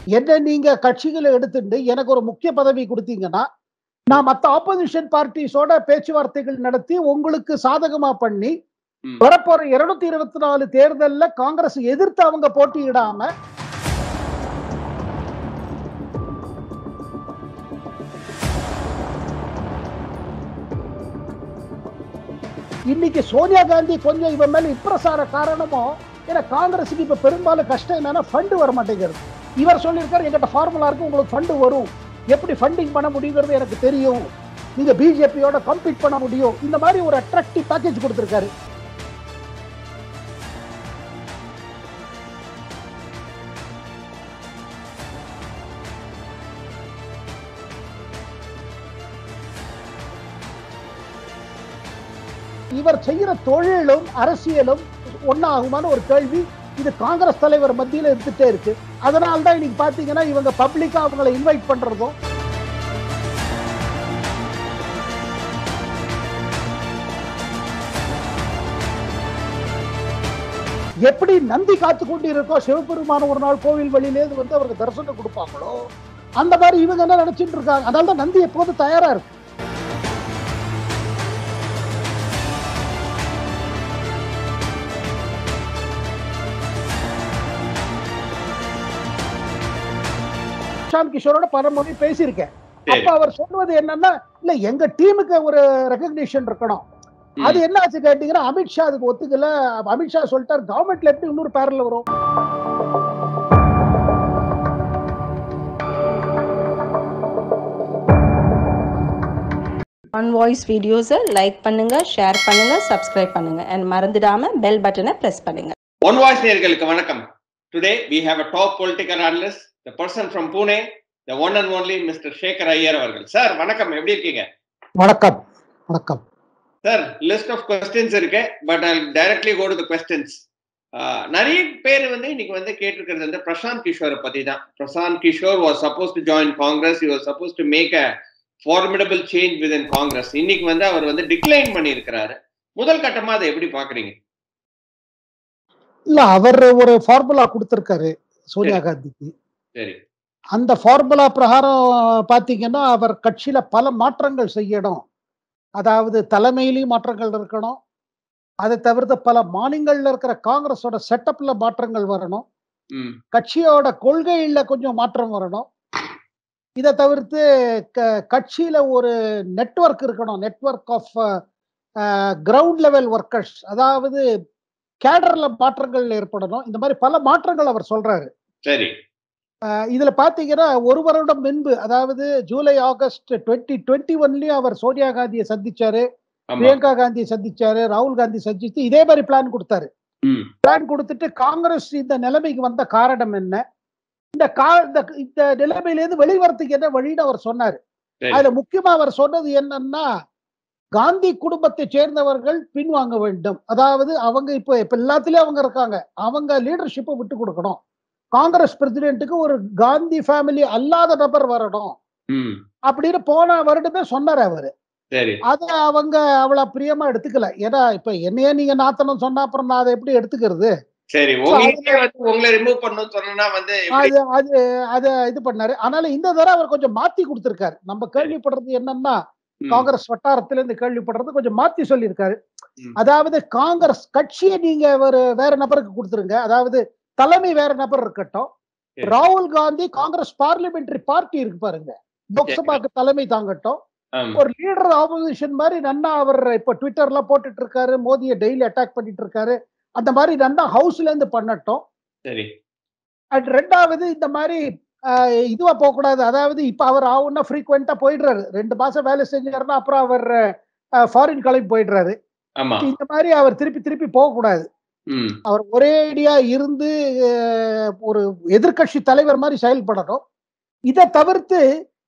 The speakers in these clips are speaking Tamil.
என்ன நீங்க கட்சிகளை எடுத்துட்டு எனக்கு ஒரு முக்கிய பதவி கொடுத்தீங்கன்னா நான் மத்த ஆப்போசிஷன் பார்ட்டிஸோட பேச்சுவார்த்தைகள் நடத்தி உங்களுக்கு சாதகமா பண்ணி ம். வரப்போற இருநூத்தி இருபத்தி நாலு தேர்தல்ல காங்கிரஸ் எதிர்த்து அவங்க போட்டியிடாம இன்னைக்கு சோனியா காந்தி கொஞ்சம் இவன் மேல இம்ப்ரெஸ் ஆன காரணமும் ஏன்னா காங்கிரஸுக்கு இப்ப பெரும்பாலும் கஷ்டம் என்னன்னா ஃபண்டு வர மாட்டேங்கிறது இவர் சொல்லியிருக்காரு எங்கிட்ட ஃபார்முலா இருக்கு உங்களுக்கு ஃபண்டு வரும் எப்படி ஃபண்டிங் பண்ண முடியுங்கிறது எனக்கு தெரியும் நீங்க பிஜேபியோட கம்பீட் பண்ண முடியும் இந்த மாதிரி ஒரு அட்ராக்டிவ் பேக்கேஜ் கொடுத்திருக்காரு இவர் செய்யற தொழிலும் அரசியலும் ஒன்னாகுமான ஒரு கேள்வி இது காங்கிரஸ் தலைவர் மத்தியில இருந்துட்டே இருக்கு அதனால தான் இன்னைக்கு பாத்தீங்கன்னா இவங்க பப்ளிக்கா அவங்களை இன்வைட் பண்றதும் எப்படி நந்தி காத்து கொண்டு இருக்கோ சிவபெருமான ஒரு நாள் கோவில் வழியிலேருந்து வந்து அவருக்கு தரிசனம் கொடுப்பாங்களோ அந்த மாதிரி இவங்க என்ன நினைச்சிட்டு இருக்காங்க அதனால தான் நந்தி எப்போதும் தயாரா இருக்கு பிரசாந்த் கிஷோரோட பல முறை பேசியிருக்கேன் சரி. அப்ப அவர் சொல்வது என்னன்னா இல்ல எங்க டீமுக்கு ஒரு ரெகக்னிஷன் இருக்கணும் ம். அது என்ன ஆச்சு கேட்டீங்கன்னா அமித்ஷா அதுக்கு ஒத்துக்கல அமித்ஷா சொல்லிட்டார் கவர்மெண்ட்ல எப்படி இன்னொரு பேரல வரும் ஆன் வாய்ஸ் வீடியோஸை லைக் பண்ணுங்க ஷேர் பண்ணுங்க சப்ஸ்கிரைப் பண்ணுங்க அண்ட் மறந்துடாம பெல் பட்டனை பிரஸ் பண்ணுங்க ஒன் வாய்ஸ் நேர்களுக்கு வணக்கம் today we have a top political analyst the person from Pune the one and only mister Shekhar Iyer அவர்கள் சார் வணக்கம் எப்படி இருக்கீங்க வணக்கம் வணக்கம் சார் லிஸ்ட் ஆஃப் கொஸ்டின்ஸ் இருக்கு but I directly go to the questions நிறைய பேர் வந்து இன்னைக்கு வந்து கேட்டிருக்கிறது வந்து பிரசாந்த் கிஷோரை பத்தி தான் Prashant Kishor was supposed to join Congress you supposed to make a formidable change with in Congress இன்னைக்கு வந்து அவர் வந்து டிக்ளைன் பண்ணியிருக்கிறாரு முதல் கட்டமா அதை எப்படி பாக்குறீங்க இல்ல அவர் ஒரு ஃபார்முலா கொடுத்திருக்காரு சோனியா காந்திக்கு சரி அந்த ஃபார்முலா பிரகாரம் பாத்தீங்கன்னா அவர் கட்சியில பல மாற்றங்கள் செய்யணும் அதாவது தலைமையிலையும் மாற்றங்கள் இருக்கணும் அதை தவிர்த்து பல மாநிலங்கள்ல இருக்கிற காங்கிரஸோட செட்டப்ல மாற்றங்கள் வரணும் ம் கட்சியோட கொள்கையில கொஞ்சம் மாற்றம் வரணும் இதை தவிர்த்து க- கட்சியில ஒரு நெட்வொர்க் இருக்கணும் network of ground level workers அதாவது கேடர்ல மாற்றங்கள் ஏற்படணும் இந்த மாதிரி பல மாற்றங்கள் அவர் சொல்றாரு சரி அஹ் இதுல பாத்தீங்கன்னா ஒரு வருடம் முன்பு அதாவது ஜூலை ஆகஸ்ட் டுவெண்ட்டி டுவெண்ட்டி ஒன்லயும் அவர் சோனியா காந்தியை சந்திச்சாரு ஆமா பிரியங்கா காந்தியை சந்திச்சாரு ராகுல் காந்தி சந்திச்சு இதே மாதிரி பிளான் கொடுத்தாரு ம் பிளான் கொடுத்துட்டு காங்கிரஸ் இந்த நிலைமைக்கு வந்த காரணம் என்ன இந்த கா இந்த இந்த நிலைமையிலேருந்து வெளிவரத்துக்கு என்ன வழின்னு அவர் சொன்னாரு சரி. அதுல முக்கியமா அவர் சொன்னது என்னன்னா காந்தி குடும்பத்தை சேர்ந்தவர்கள் பின்வாங்க வேண்டும் அதாவது அவங்க இப்போ இப்ப எல்லாத்துலயும் அவங்க இருக்காங்க அவங்க லீடர்ஷிப்பை விட்டு கொடுக்கணும் காங்கிரஸ் பிரசிடென்ட்டுக்கு ஒரு காந்தி ஃபேமிலி அல்லாத நபர் வரணும் ம் அப்படின்னு போன வருடமே சொன்னார் அவரு சரி அத அவங்க அவ்வளவு பிரியமா எடுத்துக்கல ஏன்னா இப்ப என்னையே நீங்க நாத்தனம் சொன்னா அப்புறம் நான் அதை எப்படி எடுத்துக்கிறது சரி உங்களுக்கே வந்து உங்களை ரிமூவ் பண்ணணும்னு சொன்னா வந்து எப்படி? அது அது அத இது பண்ணாரு ஆனாலும் இந்த தடவை அவர் கொஞ்சம் மாத்தி கொடுத்திருக்காரு நம்ம கேள்விப்படுறது என்னன்னா ம், காங்கிரஸ் வட்டாரத்துல இருந்து கேள்விப்படுறது கொஞ்சம் மாத்தி சொல்லியிருக்காரு ம். அதாவது காங்கிரஸ் கட்சியை நீங்க ஒரு வேற நபருக்கு கொடுத்துருங்க அதாவது தலைமை வேற நபர் இருக்கட்டும் சரி. ராகுல் காந்தி காங்கிரஸ் பார்லிமெண்டரி பார்ட்டி இருக்கு பாருங்க லோக்சபாக்கு தலைமை தாங்கட்டும் ஆமா. ஒரு லீடர் ஆப்போசிஷன் மாதிரி நன்னா அவர் இப்ப ட்விட்டர்ல போட்டுட்டு இருக்காரு மோதியை டெய்லி அட்டாக் பண்ணிட்டு இருக்காரு அந்த மாதிரி நன்னா ஹவுஸ்ல இருந்து பண்ணட்டும் சரி அண்ட் ரெண்டாவது இந்த மாதிரி ஆஹ், இதுவா போகக்கூடாது அதாவது இப்ப அவர் ஆகுன்னா ஃப்ரீக்வெண்டா போயிடுறாரு ரெண்டு மாசம் வேலை செஞ்சாருன்னா அப்புறம் அவர் ஃபாரின் கிளம்பி போயிடுறாரு ஆமா இந்த மாதிரி அவர் திருப்பி திருப்பி போகக்கூடாது ம் அவர் ஒரே அடியா இருந்து அஹ், ஒரு எதிர்க்கட்சி தலைவர் மாதிரி செயல்படணும் இதை தவிர்த்து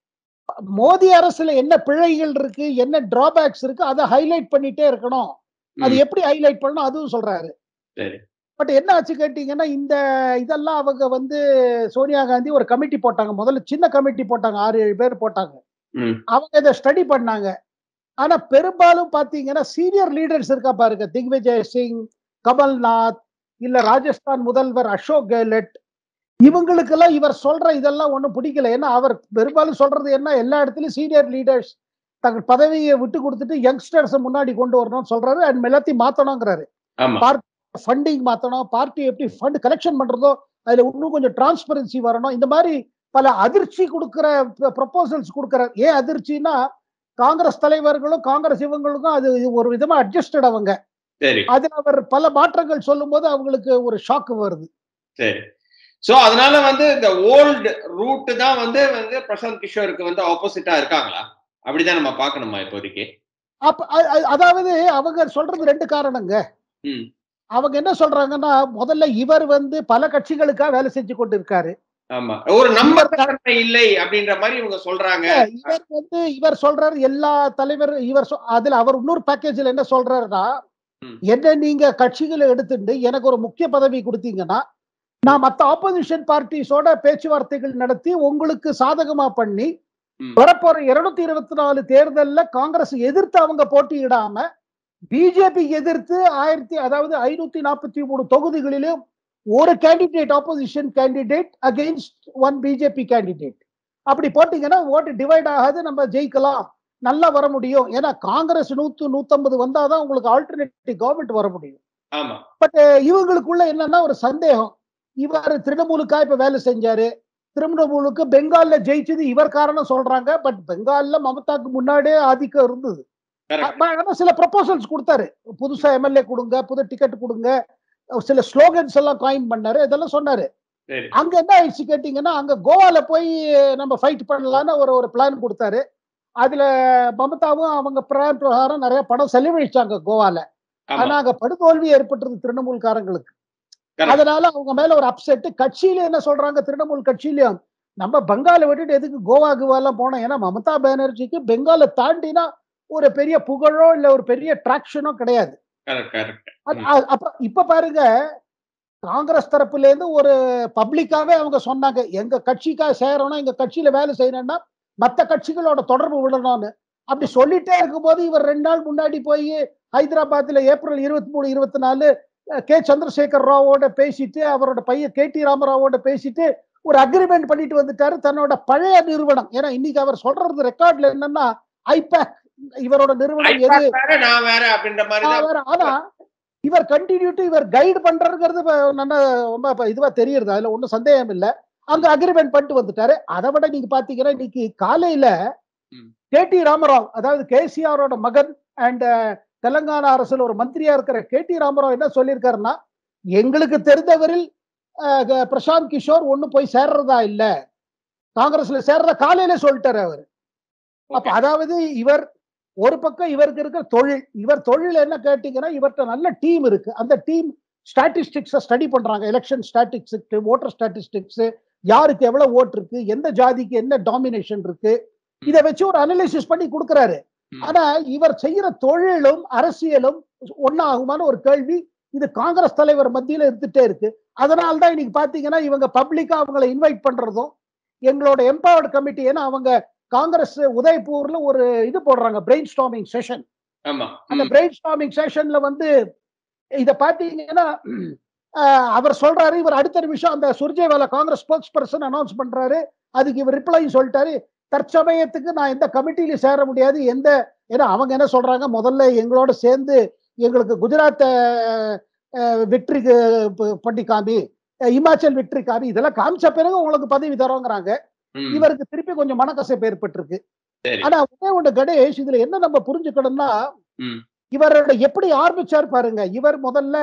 மோடி அரசுல என்ன பிழைகள் இருக்கு என்ன டிராபேக்ஸ் இருக்கு அதை ஹைலைட் பண்ணிட்டே இருக்கணும் அது ம், எப்படி ஹைலைட் பண்ணணும் அதுவும் சொல்றாரு சரி பட் என்ன ஆச்சு கேட்டீங்கன்னா இந்த இதெல்லாம் அவங்க வந்து சோனியா காந்தி ஒரு கமிட்டி போட்டாங்க முதல்ல சின்ன கமிட்டி போட்டாங்க ஆறு ஏழு பேர் போட்டாங்க ம் அவங்க இதை ஸ்டடி பண்ணாங்க ஆனா பெரும்பாலும் பாத்தீங்கன்னா சீனியர் லீடர்ஸ் இருக்கா பாருங்க திக்விஜய் சிங் கமல்நாத் இல்ல ராஜஸ்தான் முதல்வர் அசோக் கெஹ்லட் இவங்களுக்கெல்லாம் இவர் சொல்ற இதெல்லாம் ஒண்ணும் பிடிக்கல ஏன்னா அவர் பெரும்பாலும் சொல்றது என்ன எல்லா இடத்துலயும் சீனியர் லீடர்ஸ் தங்கள் பதவியை விட்டு கொடுத்துட்டு யங்ஸ்டர்ஸ் முன்னாடி கொண்டு வரணும்னு சொல்றாரு அண்ட் எல்லாத்தையும் மாத்தணுங்கிறாரு ஆமா ஃபண்டிங் மாத்தணும் பார்ட்டி எப்படி ஃபண்ட் கலெக்ஷன் பண்றதோ அதுல இன்னும் கொஞ்சம் டிரான்ஸ்பரன்சி வரணும் இந்த மாதிரி பல அதிர்ச்சி கொடுக்கிற ப்ரொபோசல்ஸ் கொடுக்கிற ஏன் அதிர்ச்சின்னா காங்கிரஸ் தலைவர்களும் காங்கிரஸ் இவங்களுக்கும் அது ஒரு விதமா அட்ஜஸ்டட் அவங்க சரி அதுல அவர் பல மாற்றங்கள் சொல்லும் போது அவங்களுக்கு ஒரு ஷாக் வருது சரி சோ அதனால வந்து இந்த ஓல்டு ரூட் தான் வந்து வந்து பிரசாந்த் கிஷோருக்கு வந்து ஆப்போசிட்டா இருக்காங்களா அப்படிதான் நம்ம பார்க்கணுமா இப்போதைக்கு அப்ப அ- அ- அதாவது அவங்க சொல்றது ரெண்டு காரணங்க ம். அவங்க என்ன சொல்றாங்கன்னா முதல்ல இவர் வந்து பல கட்சிகளுக்காக வேலை செஞ்சு கொண்டு இருக்காரு ஆமா ஒரு நம்பர் தன்மை இல்லை அப்படின்ற மாதிரி இவங்க சொல்றாங்க இவர் வந்து இவர் சொல்றாரு எல்லா தலைவர் இவர் சொ- அதுல அவர் இன்னொரு பேக்கேஜ்ல என்ன சொல்றாருன்னா ம். என்ன நீங்க கட்சிகளை எடுத்துட்டு எனக்கு ஒரு முக்கிய பதவி கொடுத்தீங்கன்னா நான் மத்த ஆப்போசிஷன் பார்ட்டிஸோட பேச்சுவார்த்தைகள் நடத்தி உங்களுக்கு சாதகமா பண்ணி ம். வரப்போற இருநூத்தி இருபத்தி நாலு தேர்தல்ல காங்கிரஸ் எதிர்த்து அவங்க போட்டியிடாம பிஜேபி எதிர்த்து ஆயிரத்தி அதாவது ஐநூத்தி நாற்பத்தி மூணு தொகுதிகளிலும் ஒரு candidate opposition candidate against one BJP candidate அப்படி போட்டீங்கன்னா ஓட்டு டிவைட் ஆகாது நம்ம ஜெயிக்கலாம் நல்லா வர முடியும் ஏன்னா காங்கிரஸ் நூத்து நூத்தம்பது வந்தாதான் உங்களுக்கு ஆல்டர்னேட்டிவ் கவர்மெண்ட் வர முடியும் ஆமா பட் இவங்களுக்குள்ள என்னன்னா ஒரு சந்தேகம் இவர் திரிணமூலுக்கா இப்ப வேலை செஞ்சாரு திரிணமூலுக்கு பெங்கால்ல ஜெயிச்சது இவர் காரணம் சொல்றாங்க பட் பெங்கால்ல மமதாக்கு முன்னாடியே ஆதிக்கம் இருந்தது correct. அ- ஆனா சில ப்ரொபோசல்ஸ் கொடுத்தாரு புதுசா எம்எல்ஏ கொடுங்க புது டிக்கெட் கொடுங்க சில ஸ்லோகன்ஸ் எல்லாம் காயின் பண்ணாரு இதெல்லாம் சொன்னாரு சரி அங்க என்ன ஆயிடுச்சு கேட்டீங்கன்னா அங்க கோவால போய் நம்ம ஃபைட் பண்ணலாம்னு ஒரு ஒரு பிளான் கொடுத்தாரு அதுல மமதாவும் அவங்க பிளான் பிரகாரம் நிறைய பணம் செலவழிச்சாங்க கோவால ஆமா ஆனா அங்க படுதோல்வி ஏற்பட்டது திரிணமூல்காரங்களுக்கு Correct. அதனால அவங்க மேல ஒரு அப்செட் கட்சியில என்ன சொல்றாங்க திரிணமூல் கட்சியிலயும் நம்ம பெங்காலை விட்டுட்டு எதுக்கு கோவா கோவாலாம் போனோம் ஏன்னா மமதா பானர்ஜிக்கு பெங்காலை தாண்டினா ஒரு பெரிய புகழோ இல்ல ஒரு பெரிய ட்ராக்ஷனோ கிடையாது கரெக்ட் கரெக்ட் அது- அ- அப்புறம் இப்ப பாருங்க காங்கிரஸ் தரப்புல இருந்து ஒரு பப்ளிக்காவே அவங்க சொன்னாங்க எங்க கட்சிக்காக சேரணும் எங்க கட்சியில வேலை செய்யணும்னா மத்த கட்சிகளோட தொடர்பு விடணும்னு அப்படி சொல்லிட்டே இருக்கும்போது இவர் ரெண்டு நாள் முன்னாடி போய் ஹைதராபாத்ல ஏப்ரல் இருபத்தி மூணு இருபத்தி நாலு அஹ், கே சந்திரசேகர் ராவோட பேசிட்டு அவரோட பையன் கே டி ராமராவோட பேசிட்டு ஒரு அக்ரிமெண்ட் பண்ணிட்டு வந்துட்டாரு தன்னோட பழைய நிறுவனம் ஏன்னா இன்னைக்கு அவர் சொல்றது ரெக்கார்ட்ல என்னன்னா ஐபேக் இவரோட நிறுவனம் எது வேற நான் வேற அப்படின்ற மாதிரி தான் அவர் ஆனா இவர் கண்டினியூட்டி இவர் கைடு பண்றதுங்கிறது இப்ப நல்லா ரொம்ப இப்ப இதுவா தெரியுது அதுல ஒண்ணும் சந்தேகம் இல்ல அங்க அக்ரிமெண்ட் பண்ணிட்டு வந்துட்டாரு அதை விட நீங்க பாத்தீங்கன்னா இன்னைக்கு காலையில ம். கே டி ராமராவ் அதாவது கேசிஆரோட மகன் அண்ட் தெலங்கானா அரசுல ஒரு மந்திரியா இருக்கிற கே டி ராமராவ் என்ன சொல்லியிருக்காருன்னா எங்களுக்கு தெரிந்தவரில் அஹ், க- பிரசாந்த் கிஷோர் ஒண்ணு போய் சேர்றதா இல்ல காங்கிரஸ்ல சேர்றதா காலையில சொல்லிட்டாரு அவர் அப்ப அதாவது இவர் ஒரு பக்கம் இவருக்கு இருக்கிற தொழில் இவர் தொழில் என்ன கேட்டீங்கன்னா இவர்கிட்ட நல்ல டீம் இருக்கு அந்த டீம் ஸ்டாட்டிஸ்டிக்ஸை ஸ்டடி பண்றாங்க எலெக்ஷன் ஸ்டாட்டிஸ்டிக்ஸ் ஓட்டர் ஸ்டாட்டிஸ்டிக்ஸ் யாருக்கு எவ்வளவு ஓட்டு இருக்கு எந்த ஜாதிக்கு என்ன டாமினேஷன் இருக்கு இதை வச்சு ஒரு அனலிசிஸ் பண்ணி கொடுக்கறாரு ம். ஆனா இவர் செய்யற தொழிலும் அரசியலும் ஒன்னாகுமான ஒரு கேள்வி இது காங்கிரஸ் தலைவர் மத்தியில இருந்துட்டே இருக்கு அதனால தான் இன்னைக்கு பாத்தீங்கன்னா இவங்க பப்ளிக்கா அவங்கள இன்வைட் பண்றதும் எங்களோட எம்பவர்டு கமிட்டி ஏன்னா அவங்க காங்கிரஸ் உதய்பூர்ல ஒரு இது போடுறாங்க பிரெயின் ஸ்டாமிங் செஷன் ஆமா அந்த ம். பிரெயின் ஸ்டாமிங் செஷன்ல வந்து இத பாத்தீங்கன்னா அஹ், அவர் சொல்றாரு இவர் அடுத்த நிமிஷம் அந்த Surjewala Congress spokesperson announce பண்றாரு அதுக்கு இவர் ரிப்ளை சொல்லிட்டாரு தற்சமயத்துக்கு நான் எந்த கமிட்டிலையும் சேர முடியாது எந்த ஏன்னா அவங்க என்ன சொல்றாங்க முதல்ல எங்களோட சேர்ந்து எங்களுக்கு குஜராத் அஹ், அஹ், வெற்றிக்கு ப- பண்ணி காமி அஹ், இமாச்சல் வெற்றி காமி இதெல்லாம் காமிச்ச பிறகு உங்களுக்கு பதவி தரோங்கிறாங்க ம். இவருக்கு திருப்பி கொஞ்சம் மனக்கசப்பு ஏற்பட்டிருக்கு சரி. ஆனா ஒரே ஒண்ணு கணேஷ் இதுல என்ன நம்ம புரிஞ்சுக்கணும்னா ம். இவரோட எப்படி ஆரம்பிச்சார் பாருங்க இவர் முதல்ல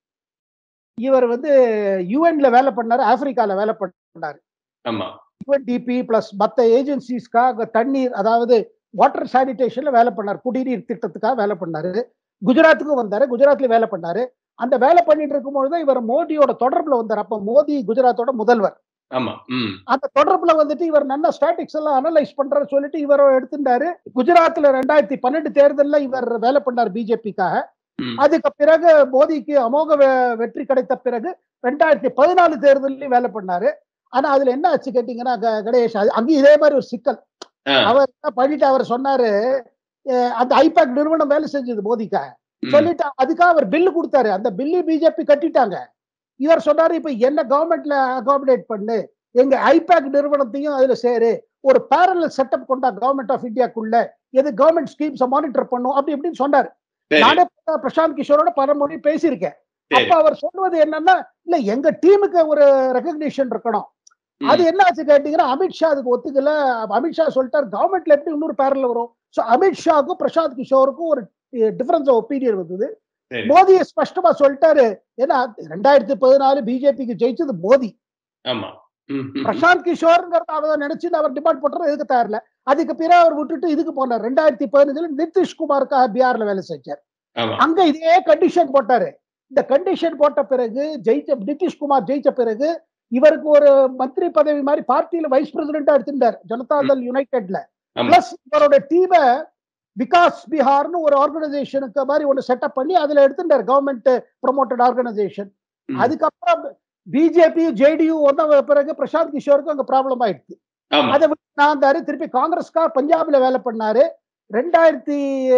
இவர் வந்து யுஎன்ல வேலை பண்ணாரு ஆப்பிரிக்கால வேலை பண்ணாரு ஆமா யுஎன்டிபி பிளஸ் மத்த ஏஜென்சிஸ்க்காக தண்ணீர் அதாவது வாட்டர் சானிடேஷன்ல வேலை பண்ணார் குடிநீர் திட்டத்துக்காக வேலை பண்ணாரு குஜராத்துக்கும் வந்தாரு குஜராத்ல வேலை பண்ணாரு அந்த வேலை பண்ணிட்டு இருக்கும்பொழுது இவர் மோடியோட தொடர்புல வந்தார் அப்ப மோடி குஜராத்தோட முதல்வர் ஆமா ம் அந்த தொடர்புல வந்துட்டு இவர் நல்ல ஸ்டாட்டிக்ஸ் எல்லாம் அனலைஸ் பண்ற சொல்லிட்டு இவர் எடுத்துட்டாரு குஜராத்ல ரெண்டாயிரத்தி பன்னெண்டு தேர்தல்ல இவர் வேலை பண்ணார் பிஜேபிக்காக ம். அதுக்கு பிறகு மோடிக்கு அமோக வெ- வெற்றி கிடைத்த பிறகு ரெண்டாயிரத்தி பதினாலு தேர்தலையும் வேலை பண்ணாரு ஆனா அதுல என்ன ஆச்சு கேட்டீங்கன்னா க- கணேஷ் அது- அங்கேயும் இதே மாதிரி ஒரு சிக்கல் ஆ. அவர் என்ன பண்ணிட்டு அவர் சொன்னாரு அஹ் அந்த ஐபேக் நிறுவனம் வேலை செஞ்சது மோடிக்காக ம். சொல்லிட்டு அதுக்காக அவர் பில்லு கொடுத்தாரு அந்த பில்லு பிஜேபி கட்டிட்டாங்க இவர் சொன்னாரு இப்ப என்ன கவர்மெண்ட்ல அகாமடேட் பண்ணு எங்க ஐபேக் நிறுவனத்தையும் அதுல சேரு ஒரு பேரலல் செட்டப் கொண்டா கவர்மெண்ட் ஆஃப் இந்தியாக்குள்ள எது கவர்மெண்ட் ஸ்கீம்ஸை மானிட்டர் பண்ணும் அப்படி இப்படின்னு சொன்னாரு சரி நானே பிரசாந்த் கிஷோரோட பல மொழி பேசியிருக்கேன் சரி அப்ப அவர் சொல்வது என்னன்னா இல்ல எங்க டீமுக்கு ஒரு ரெகக்னிஷன் இருக்கணும் ம். அது என்ன ஆச்சு கேட்டீங்கன்னா அமித்ஷா அதுக்கு ஒத்துக்கல அப்ப அமித்ஷா சொல்லிட்டாரு கவர்மெண்ட்ல எப்படி இன்னொரு பேரல வரும் சோ அமித்ஷாவுக்கும் பிரசாந்த் கிஷோருக்கும் ஒரு டிஃபரன்ஸ் ஆஃப் ஒப்பீனியன் வந்தது சரி மோடி ஸ்பஷ்டமா சொல்லிட்டாரு ஏன்னா ரெண்டாயிரத்தி பதினாலு பிஜேபிக்கு ஜெயிச்சது மோடி ஆமா ம், ம், பிரசாந்த் கிஷோர்ங்கிறத அவர் நினைச்சு அவர் டிமாண்ட் பண்றது எதுக்கு தயாரில்ல அதுக்கு பிறகு அவர் விட்டுட்டு இதுக்கு போனார் ரெண்டாயிரத்தி பதினஞ்சுல நிதிஷ்குமாருக்காக பீகார்ல வேலை செஞ்சார் ஆமா அங்க இதே கண்டிஷன் போட்டாரு இந்த கண்டிஷன் போட்ட பிறகு ஜெயிச்ச நிதிஷ்குமார் ஜெயிச்ச பிறகு இவருக்கு ஒரு மந்திரி பதவி மாதிரி பார்ட்டியில வைஸ் பிரசிடென்டா எடுத்துட்டார் ஜனதா தள் யுனைடெட்ல ஆமா. பிளஸ் இவரோட டீமை விகாஸ் பீகார்னு ஒரு ஆர்கனைசேஷனுக்கு மாதிரி ஒன்று செட்டப் பண்ணி அதுல எடுத்துட்டார் கவர்மெண்ட் ப்ரொமோட்டட் ஆர்கனைசேஷன் ம். அதுக்கப்புறம் பிஜேபி ஜேடியு வந்த பிறகு பிரசாந்த் கிஷோருக்கு அங்க ப்ராப்ளம் ஆயிடுச்சு ஆமா அதை விட்டு நான் இருந்தாரு திருப்பி காங்கிரஸ்கா பஞ்சாப்ல வேலை பண்ணாரு ரெண்டாயிரத்தி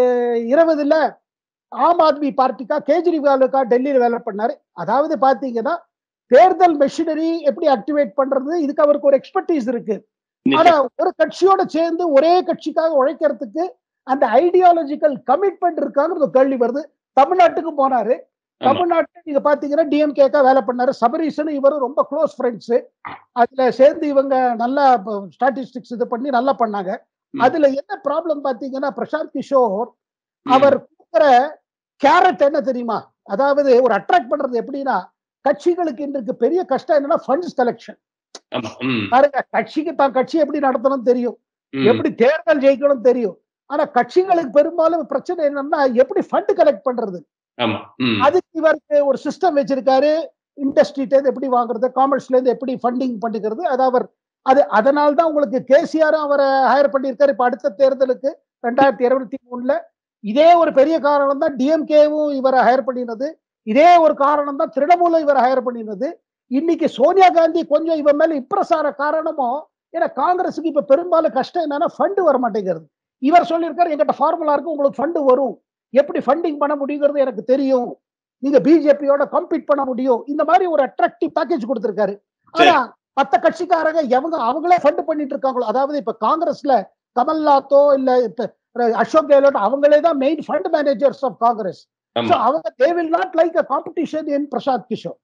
இருபதுல ஆம் ஆத்மி பார்ட்டிக்கா கேஜ்ரிவாலுக்கா டெல்லியில வேலை பண்ணாரு அதாவது பாத்தீங்கன்னா தேர்தல் மெஷினரி எப்படி ஆக்டிவேட் பண்றது இதுக்கு அவருக்கு ஒரு எக்ஸ்பர்டீஸ் இருக்கு ஆனா நிச்சயம். ஒரு கட்சியோட சேர்ந்து ஒரே கட்சிக்காக உழைக்கிறதுக்கு அந்த ஐடியாலஜிக்கல் கமிட்மெண்ட் இருக்காங்கிறது ஒரு கேள்வி வருது தமிழ்நாட்டுக்கு போனாரு ஆமா. தமிழ்நாட்டுல நீங்க பாத்தீங்கன்னா டிஎம்கேக்கா வேலை பண்ணாரு சபரீசன் இவரும் ரொம்ப க்ளோஸ் ஃப்ரெண்ட்ஸ் அதுல சேர்ந்து இவங்க நல்லா ஸ்டாட்டிஸ்டிக்ஸ் இது பண்ணி நல்லா பண்ணாங்க ம். அதுல என்ன ப்ராப்ளம் பாத்தீங்கன்னா பிரசாந்த் கிஷோர் ம். அவர் கொடுக்குற கேரட் என்ன தெரியுமா அதாவது ஒரு அட்ராக்ட் பண்றது எப்படின்னா கட்சிகளுக்கு இன்றைக்கு பெரிய கஷ்டம் என்னன்னா ஃபண்ட்ஸ் கலெக்ஷன் ஆமா ம், பாருங்க கட்சிக்கு தான் கட்சி எப்படி நடத்தணும் தெரியும் ம். எப்படி தேர்தல் ஜெயிக்கணும் தெரியும் ஆனா கட்சிகளுக்கு பெரும்பாலும் பிரச்சனை என்னன்னா எப்படி ஃபண்ட் கலெக்ட் பண்றது ஆமா ம், அதுக்கு இவருக்கு ஒரு சிஸ்டம் வச்சிருக்காரு இண்டஸ்ட்ரிட்ட இருந்து எப்படி வாங்குறது காமர்ஸ்ல இருந்து எப்படி ஃபண்டிங் பண்ணிக்கிறது அது அவர் அது அதனால தான் உங்களுக்கு கேசிஆர் அவரை ஹையர் பண்ணியிருக்காரு இப்ப அடுத்த தேர்தலுக்கு ரெண்டாயிரத்தி இருபத்தி மூணுல இதே ஒரு பெரிய காரணம் தான் டிஎம்கேவும் இவரை ஹையர் பண்ணினது இதே ஒரு காரணம் தான் திரிணமூலம் இவரை ஹையர் பண்ணினது இன்னைக்கு சோனியா காந்தி கொஞ்சம் இவன் மேல இம்ப்ரெஸ் ஆன காரணமும் ஏன்னா காங்கிரஸுக்கு இப்ப பெரும்பாலும் கஷ்டம் என்னன்னா ஃபண்டு வர மாட்டேங்கிறது இவர் சொல்லியிருக்காரு எங்கிட்ட ஃபார்முலா இருக்கு உங்களுக்கு ஃபண்டு வரும் எப்படி ஃபண்டிங் பண்ண முடியுங்கிறது எனக்கு தெரியும் நீங்க பிஜேபியோட கம்பீட் பண்ண முடியும் இந்த மாதிரி ஒரு அட்ராக்டிவ் பேக்கேஜ் கொடுத்திருக்காரு ஆனா மத்த கட்சிக்காரங்க எவங்க அவங்களே ஃபண்ட் பண்ணிட்டு இருக்காங்களோ அதாவது இப்ப காங்கிரஸ்ல கமல்நாத்தோ இல்ல இப்ப அசோக் கெஹ்லோட் அவங்களே தான் main fund managers of Congress ஆமா So அவங்க they will not like a competition in Prashant Kishor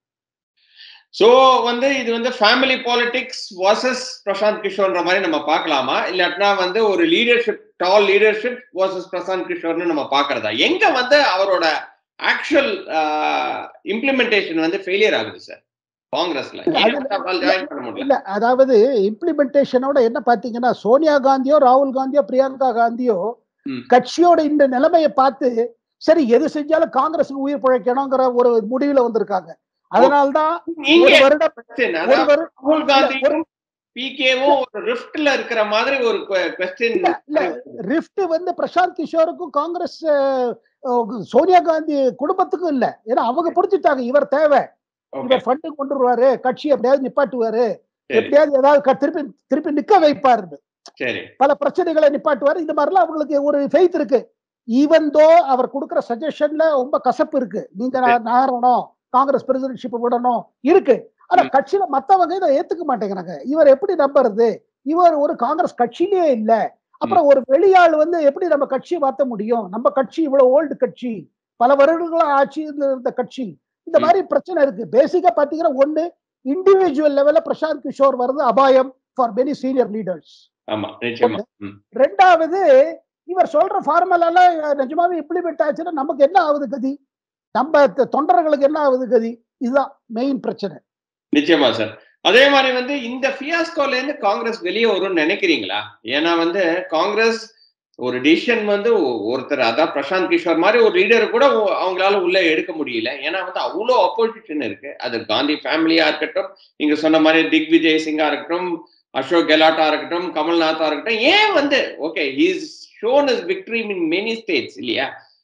so வந்து இது வந்து ஃபேமிலி பாலிடிக்ஸ் வர்சஸ் பிரசாந்த் கிஷோர்ன்ற மாதிரி நம்ம பார்க்கலாமா இல்லாட்டினா வந்து ஒரு லீடர்ஷிப் டால் லீடர்ஷிப் வர்சஸ் பிரசாந்த் கிஷோர்னு நம்ம பார்க்கறதா எங்க வந்து அவரோட ஆக்சுவல் இம்ப்ளிமெண்டேஷன் வந்து ஃபெயிலியர் ஆகுது சார் காங்கிரஸ்ல இல்ல, ஏன் அது- வந்து அவரால் join பண்ண முடியல இல்ல அதாவது இம்ப்ளிமெண்டேஷனோட என்ன பாத்தீங்கன்னா சோனியா காந்தியோ ராகுல் காந்தியோ பிரியங்கா காந்தியோ ம். கட்சியோட இந்த நிலைமையை பார்த்து சரி எது செஞ்சாலும் காங்கிரஸுக்கு உயிர் பிழைக்கணுங்கிற ஒரு முடிவுல வந்திருக்காங்க அதனால்தான் நீங்க ஒரு வருடம் question, ஒரு அதாவது வருடம் ராகுல் காந்தியும் பிகேவும் ஒரு ரிஃப்ட்ல இருக்கிற மாதிரி ஒரு கொஸ்டின் இல்ல ரிஃப்ட் வந்து பிரசாந்த் கிஷோருக்கும் காங்கிரஸ் அஹ், அஹ், சோனியா காந்தி குடும்பத்துக்கும் இல்ல ஏன்னா அவங்க புரிஞ்சுட்டாங்க இவர் தேவை இவர் ஃபண்டு கொண்டு வருவாரு கட்சி எப்படியாவது நிப்பாட்டுவாரு சரி எப்படியாவது ஏதாவது க- திருப்பி திருப்பி நிக்க வைப்பாரு சரி பல பிரச்சனைகளை நிப்பாட்டுவார் இந்த மாதிரிலாம் அவங்களுக்கு ஒரு ஃபெய்த் இருக்கு ஈவன் தோ அவர் கொடுக்குற சஜஷன்ல ரொம்ப கசப்பு இருக்கு நீங்க நா- நாரணும் காங்கிரஸ் பிரசிடென்ட்ஷிப் விடணும் இருக்கு ஆனா ம். கட்சியில மத்தவங்க இதை ஏத்துக்க மாட்டேங்கிறாங்க இவர் எப்படி நம்புறது இவர் ஒரு காங்கிரஸ் கட்சியிலேயே இல்ல அப்புறம் ஒரு வெளியாள் வந்து எப்படி நம்ம கட்சியை மாத்த முடியும் நம்ம கட்சி இவ்வளவு ஓல்டு கட்சி பல வருடங்களா ஆட்சி இருந்த கட்சி இந்த ம். மாதிரி பிரச்சனை இருக்கு பேசிக்கா பாத்தீங்கன்னா ஒண்ணு இண்டிவிஜுவல் லெவல்ல பிரசாந்த் கிஷோர் வருது அபாயம் ஃபார் மெனி சீனியர் லீடர்ஸ் ஆமா நிச்சயமா ம். ரெண்டாவது இவர் சொல்ற ஃபார்முலாலாம் நிஜமாவே இம்ப்ளிமெண்ட் ஆச்சுன்னா நமக்கு என்ன ஆகுது கதி நம்ம த- தொண்டர்களுக்கு என்ன ஆகுது கதி இதுதான் மெயின் பிரச்சனை நிச்சயமா சார் அதே மாதிரி வந்து இந்த ஃபியாஸ்கோல இருந்து காங்கிரஸ் வெளியே வரும்னு நினைக்கிறீங்களா ஏன்னா வந்து காங்கிரஸ் ஒரு டிசிஷன் வந்து ஒ- ஒருத்தர் அதான் பிரசாந்த் கிஷோர் மாதிரி ஒரு லீடர் கூட ஒ- அவங்களால உள்ள எடுக்க முடியல ஏன்னா வந்து அவ்வளோ அப்போசிஷன் இருக்கு அது காந்தி ஃபேமிலியா இருக்கட்டும் நீங்க சொன்ன மாதிரி திக் விஜய் சிங்கா இருக்கட்டும் அசோக் கெலாட்டா இருக்கட்டும் கமல்நாத்தா இருக்கட்டும் ஏன் வந்து okay he's shown is victory in many states இல்லையா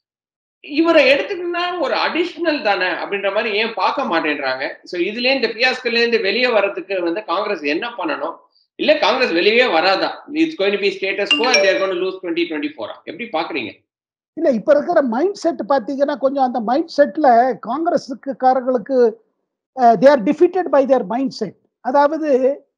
இவரை எடுத்துக்கிட்டா ஒரு அடிஷ்னல் தானே அப்படின்ற மாதிரி ஏன் பார்க்க மாட்டேன்றாங்க ஸோ இதுல இந்த பியாஸ்கல்ல இருந்து வெளியே வர்றதுக்கு வந்து காங்கிரஸ் என்ன பண்ணணும் இல்ல காங்கிரஸ் வெளியே வராதா it's going be status quo and there going lose twenty twenty ஃபோரா எப்படி பாக்குறீங்க இல்ல இப்ப இருக்கிற மைண்ட் செட் பாத்தீங்கன்னா கொஞ்சம் அந்த மைண்ட் செட்ல காங்கிரஸுக்கு காரங்களுக்கு they are defeated by their mind set அதாவது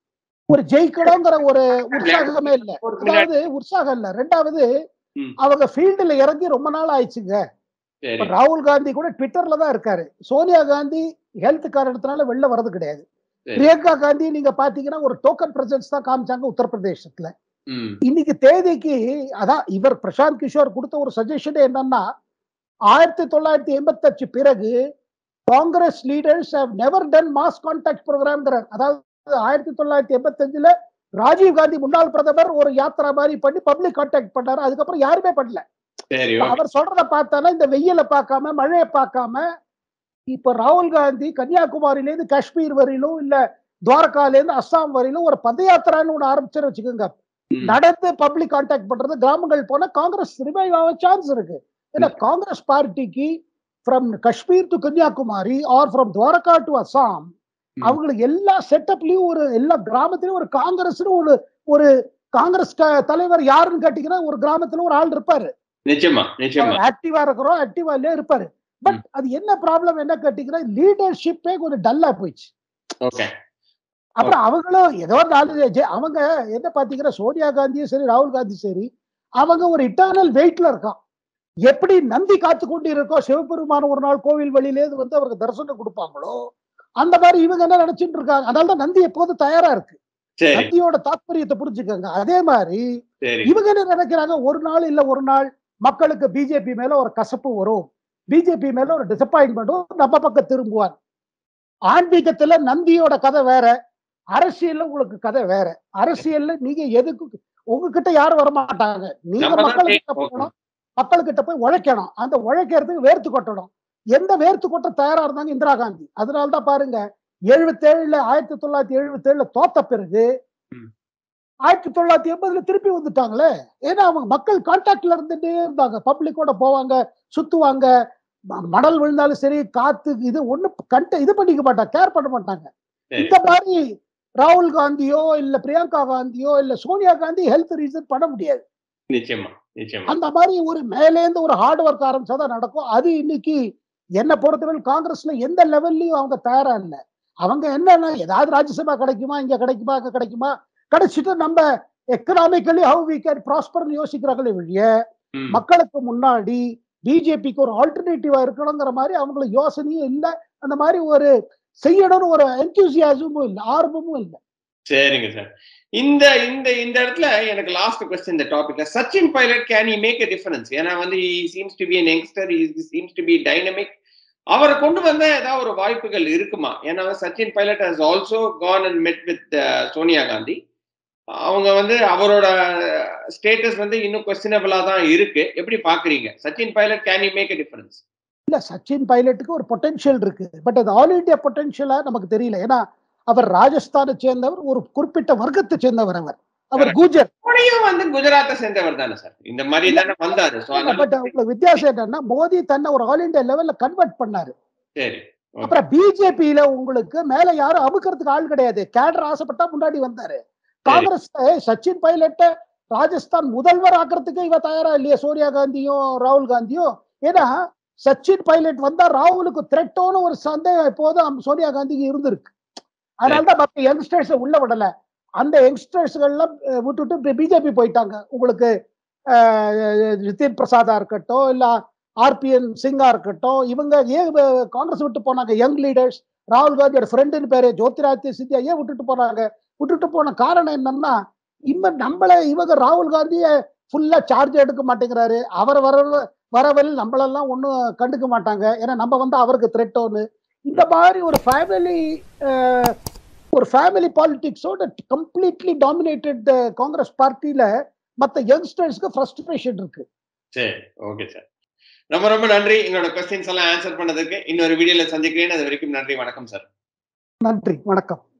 ஒரு ஜெயிக்கணுங்கிற ஒரு உற்சாகமே இல்ல அதாவது உற்சாகம் இல்ல ரெண்டாவது ம். அவங்க ஃபீல்டுல இறங்கி ரொம்ப நாள் ஆயிடுச்சுங்க சரி இப்ப ராகுல் காந்தி கூட ட்விட்டர்ல தான் இருக்காரு சோனியா காந்தி ஹெல்த் காரணத்தினால வெளில வர்றது கிடையாது சரி. பிரியங்கா காந்தி நீங்க பாத்தீங்கன்னா ஒரு டோக்கன் பிரசன்ஸ் தான் காமிச்சாங்க உத்தரப்பிரதேசத்துல ம் இன்னைக்கு தேதிக்கு அதான் இவர் பிரசாந்த் கிஷோர் கொடுத்த ஒரு சஜஷன் என்னன்னா ஆயிரத்தி தொள்ளாயிரத்தி எண்பத்தஞ்சு பிறகு Congress leaders have never done mass contact ப்ரோக்ராம்ங்கிறார் அதாவது ஆயிரத்தி தொள்ளாயிரத்தி எண்பத்தஞ்சுல ராஜீவ் காந்தி முன்னாள் பிரதமர் ஒரு யாத்திரா மாதிரி பண்ணி பப்ளிக் கான்டாக்ட் பண்ணாரு அதுக்கப்புறம் யாருமே பண்ணல சரி இப்ப ஓகே அவர் சொல்றத பார்த்தாலும் இந்த வெயில பார்க்காம மழையை பார்க்காம இப்ப ராகுல் காந்தி கன்னியாகுமரியில இருந்து காஷ்மீர் வரையிலும் இல்ல துவாரகால இருந்து அஸ்ஸாம் வரையிலும் ஒரு பத யாத்திரான்னு ஒண்ணு ஆரம்பிச்சுன்னு வச்சுக்கோங்க ம். நடந்து பப்ளிக் கான்டாக்ட் பண்றது கிராமங்கள் போனா காங்கிரஸ் ரிவைவ் ஆக சான்ஸ் இருக்கு ஏன்னா காங்கிரஸ் பார்ட்டிக்கு from Kashmir to Kanyakumari or from Dwarka to Assam ம். அவங்களுக்கு எல்லா செட்டப்லயும் ஒரு எல்லா கிராமத்திலயும் ஒரு காங்கிரஸ்னு ஒரு ஒரு காங்கிரஸ் க- தலைவர் யாருன்னு கேட்டீங்கன்னா ஒரு கிராமத்துல ஒரு ஆள் இருப்பாரு நிச்சயமா நிச்சயமா ஆக்டிவா இருக்கிறோம் ஆக்டிவா இல்லையா இருப்பாரு பட் அது என்ன ப்ராப்ளம் என்ன கேட்டீங்கன்னா லீடர்ஷிப்பே கொஞ்சம் டல்லா போயிடுச்சு ஓகே அப்புறம் அவங்களும் ஏதோ ஒரு நாலு ஜெ- அவங்க என்ன பாத்தீங்கன்னா சோனியா காந்தியும் சரி ராகுல் காந்தி சரி அவங்க ஒரு இட்டர்னல் வெயிட்ல இருக்கான் எப்படி நந்தி காத்து கொண்டு இருக்கோ சிவபெருமான ஒரு நாள் கோவில் வழியிலேருந்து வந்து அவருக்கு தரிசனம் கொடுப்பாங்களோ அந்த மாதிரி இவங்க என்ன நினைச்சிட்டு இருக்காங்க அதனால தான் நந்தி எப்போதும் தயாரா இருக்கு சரி நந்தியோட தாத்பரியத்தை புரிஞ்சுக்கோங்க அதே மாதிரி சரி இவங்க என்ன நினைக்கிறாங்க ஒரு நாள் இல்ல ஒரு நாள் மக்களுக்கு பிஜேபி மேல ஒரு கசப்பு வரும் பிஜேபி மேல ஒரு டிசப்பாயின்மெண்ட் வரும் நம்ம பக்கம் திரும்புவார் ஆன்மீகத்துல நந்தியோட கதை வேற அரசியல்ல உங்களுக்கு கதை வேற அரசியல்ல நீங்க எதுக்கு உங்ககிட்ட யாரும் வரமாட்டாங்க நீங்க நம்ம தான் மக்கள் கிட்ட கேட்கணும். போகணும் மக்கள்கிட்ட போய் உழைக்கணும் அந்த உழைக்கிறதுக்கு வேர்த்து கொட்டணும் எந்த வேர்த்து கொட்ட தயாரா இருந்தாங்க இந்திரா காந்தி அதனாலதான் பாருங்க எழுபத்தேழுல ஆயிரத்தி தொள்ளாயிரத்தி எழுபத்தி ஏழுல தோத்த பிறகு ம். ஆயிரத்தி தொள்ளாயிரத்தி எண்பதுல திருப்பி வந்துட்டாங்களே ஏன்னா அவங்க மக்கள் கான்டாக்ட்ல இருந்துட்டே இருந்தாங்க பப்ளிக்கோட போவாங்க சுத்துவாங்க ம- மணல் விழுந்தாலும் சரி காத்து இது ஒண்ணு கண்ட இது பண்ணிக்க மாட்டாங்க கேர் பண்ண மாட்டாங்க சரி இந்த மாதிரி ராகுல் காந்தியோ இல்ல பிரியங்கா காந்தியோ இல்ல சோனியா காந்தி ஹெல்த் ரீசன் பண்ண முடியாது நிச்சயமா நிச்சயமா அந்த மாதிரி ஒரு மேலேந்து ஒரு ஹார்ட் ஒர்க் ஆரம்பிச்சாதான் நடக்கும் அது இன்னைக்கு என்ன பொறுத்தவரை காங்கிரஸ்ல எந்த லெவல்லயும் அவங்க தயாரா இல்ல அவங்க என்னன்னா ஏதாவது ராஜ்யசபா கிடைக்குமா இங்க கிடைக்குமா அங்க கிடைக்குமா கிடைச்சிட்டு நம்ம எக்கனாமிக்கலி ஹவு வி கேன் ப்ராஸ்பர்னு யோசிக்கிறாங்களே ஒழிய ம். மக்களுக்கு முன்னாடி பிஜேபிக்கு ஒரு ஆல்டர்னேட்டிவா இருக்கணுங்கிற மாதிரி அவங்களுக்கு யோசனையும் இல்ல அந்த மாதிரி ஒரு செய்யணும்னு ஒரு என்தூசியாசமும் இல்ல ஆர்வமும் இல்ல சரிங்க சார் இந்த இந்த இந்த இடத்துல எனக்கு லாஸ்ட் கொஸ்டின் இந்த டாபிக்ல Sachin Pilot can you make a difference ஏன்னா வந்து seems to be an youngster seems to be dynamic அவரை கொண்டு வந்த ஏதாவது ஒரு வாய்ப்புகள் இருக்குமா ஏன்னா Sachin Pilot has also gone and met with Sonia Gandhi அவங்க வந்து அவரோட ஸ்டேட்டஸ் வந்து இன்னும் கொஸ்டினபிளா தான் இருக்கு எப்படி பாக்குறீங்க Sachin Pilot can you make a difference இல்ல சச்சின் பைலட்டுக்கு ஒரு பொட்டன்ஷியல் இருக்கு பட் அது ஆல் இந்தியா பொட்டன்ஷியலா நமக்கு தெரியல ஏன்னா அவர் ராஜஸ்தானை சேர்ந்தவர் ஒரு குறிப்பிட்ட வர்க்கத்தை சேர்ந்தவர் அவர் அவர் குஜர் மோடியும் வந்து குஜராத்தை சேர்ந்தவர் தானே சார் இந்த மாதிரி தானே வந்தாரு So, அதனால- பட் உங்களுக்கு வித்தியாசம் என்னன்னா மோடி தன்னை ஒரு ஆல் இந்தியா லெவல்ல கன்வெர்ட் பண்ணாரு சரி அப்புறம் பிஜேபியில உங்களுக்கு மேல யாரும் அமுக்கிறதுக்கு ஆள் கிடையாது கேடர் ஆசைப்பட்டா முன்னாடி வந்தாரு காங்கிரஸ் சச்சின் பைலட்ட ராஜஸ்தான் முதல்வர் ஆக்கிறதுக்கு இவ தயாரா இல்லையா சோனியா காந்தியும் ராகுல் காந்தியும் ஏன்னா சச்சின் பைலட் வந்தா ராகுலுக்கு த்ரெட்டோன்னு ஒரு சந்தேகம் எப்போதும் சோனியா காந்திக்கு இருந்திருக்கு அதனாலதான் மற்ற யங்ஸ்டர்ஸ் உள்ள விடல அந்த யங்ஸ்டர்ஸ்கள்லாம் அஹ், விட்டுட்டு பிஜேபி போயிட்டாங்க உங்களுக்கு அஹ், நிதின் பிரசாதா இருக்கட்டும் இல்ல ஆர்பிஎன் சிங்கா இருக்கட்டும் இவங்க ஏன் அஹ், காங்கிரஸ் விட்டு போனாங்க யங் லீடர்ஸ் ராகுல் காந்தியோட ஃப்ரெண்டுன்னு பேரு ஜோதிராதித்ய சிந்தியா ஏன் விட்டுட்டு போனாங்க விட்டுட்டு போன காரணம் என்னன்னா இவங்க நம்மள இவங்க ராகுல் காந்திய ஃபுல்லா சார்ஜ் எடுக்க மாட்டேங்கிறாரு அவர் வர வரவில் நம்மளெல்லாம் ஒன்றும் கண்டுக்க மாட்டாங்க ஏன்னா நம்ம வந்து அவருக்கு த்ரெட்டோன்னு இந்த மாதிரி ஒரு ஃபேமிலி ஒரு ஃபேமிலி பாலிடிக்ஸோட கம்ப்ளீட்லி டாமினேட்டட் காங்கிரஸ் பார்ட்டியில மற்ற யங்ஸ்டர்ஸ்க்கு ஃப்ரஸ்ட்ரேஷன் இருக்கு சரி ஓகே சார் ரொம்ப ரொம்ப நன்றி எங்களோட கொஸ்டின்ஸ் எல்லாம் ஆன்சர் பண்ணதுக்கு இன்னொரு வீடியோல சந்திக்கிறேன் அது வரைக்கும் நன்றி வணக்கம் சார் நன்றி வணக்கம்